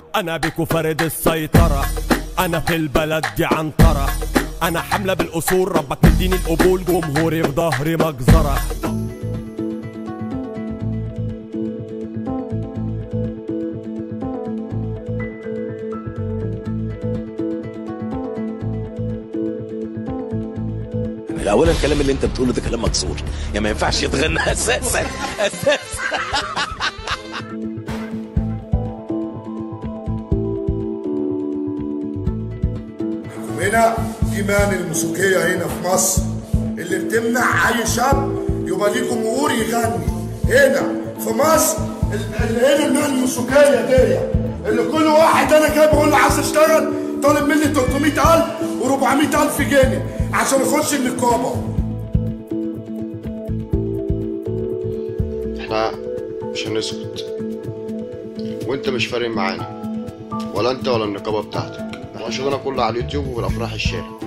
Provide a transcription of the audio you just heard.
انا بيكو فارد السيطرة انا في البلد دي عنترة انا حملة بالاصول ربك يديني القبول جمهوري في ظهري مجزرة اولا الكلام اللي انت بتقوله ده كلام مكسور يعني ما ينفعش يتغنى اساسا اساسا هنا دي مان الموسيقية هنا في مصر اللي بتمنع أي شاب يبقى ليه جمهور يغني هنا في مصر ال- اللي هنا المان الموسيقية دي اللي كل واحد أنا جاي بقول له عايز أشتغل طالب مني 300000 و400000 جنيه عشان أخش النقابة احنا مش هنسكت وانت مش فارق معانا ولا انت ولا النقابه بتاعتك احنا شغلنا كله على اليوتيوب وفي الافراح الشارع